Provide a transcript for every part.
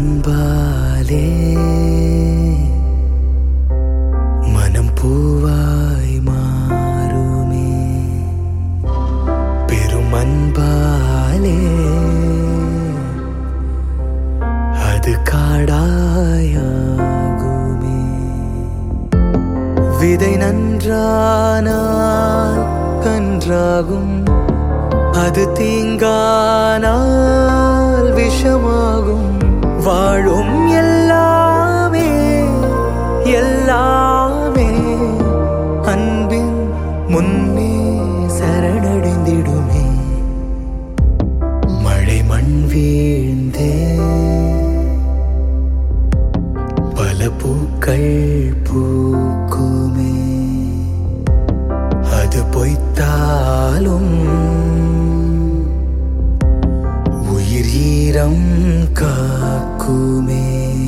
அன்பாலே மனம் பூவாய் மாறுமே பெரும் அன்பாலே அது காடாயாகுமே விதை நன்றானால் கன்றாகும் அது தீங்கானால் விஷமாகும் வாழும் எல்லாமே எல்லாமே அன்பின் முன்னே சரணடைந்திடுமே மழை மண் வீழ்ந்தே பல பூக்கள் பூக்குமே அது பொய்த்தாலும் உயிர் ஈரம் காக்குமே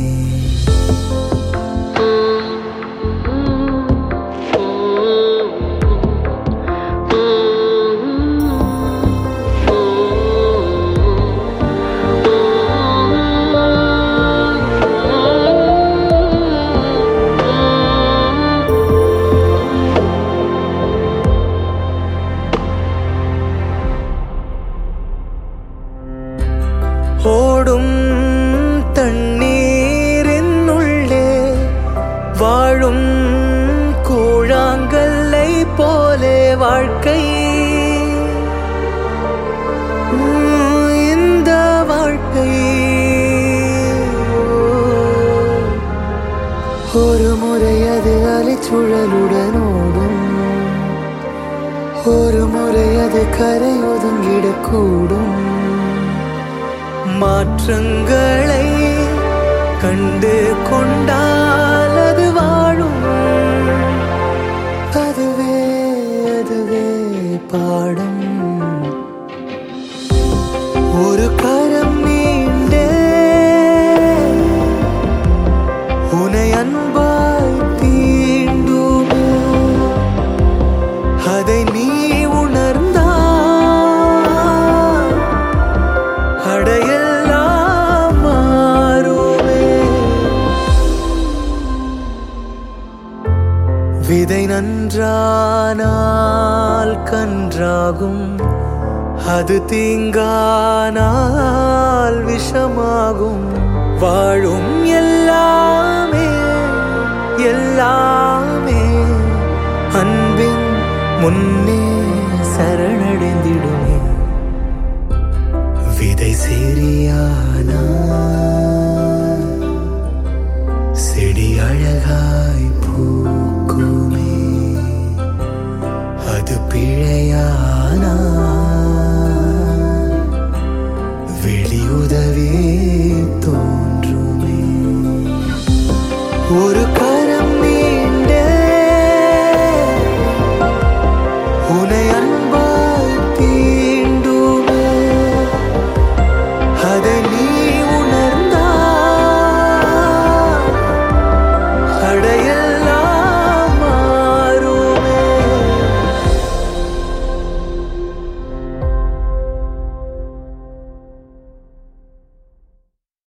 ஓடும் தண்ணீரின் உள்ளே வாழும் கூழாங்கல்லை போலே வாழ்க்கை உம், இந்த வாழ்க்கை ஒரு முறை அது அலைச்சுழலுடன் ஓடும் ஒரு முறை அது கரை ஒதுங்கிடக்கூடும் மாற்றங்களை கண்டு கொண்டால் அது வாழும் அதுவே அதுவே பாடும் ஒரு கரம் நீண்டே உனை அன்பாய் தீண்டுமே அதை நீ உணர்ந்தால் அடையெல்லாம் மாறுமே விதை நன்றானால் கன்றாகும் அது தீங்கானால் விஷமாகும் வாழும் எல்லாமே எல்லாமே அன்பின் முன்னே சரணடைந்திடுமே விதை சிறியானா செடி அழகாய் பூக்குமே அது பிழையானா வெளியுதவி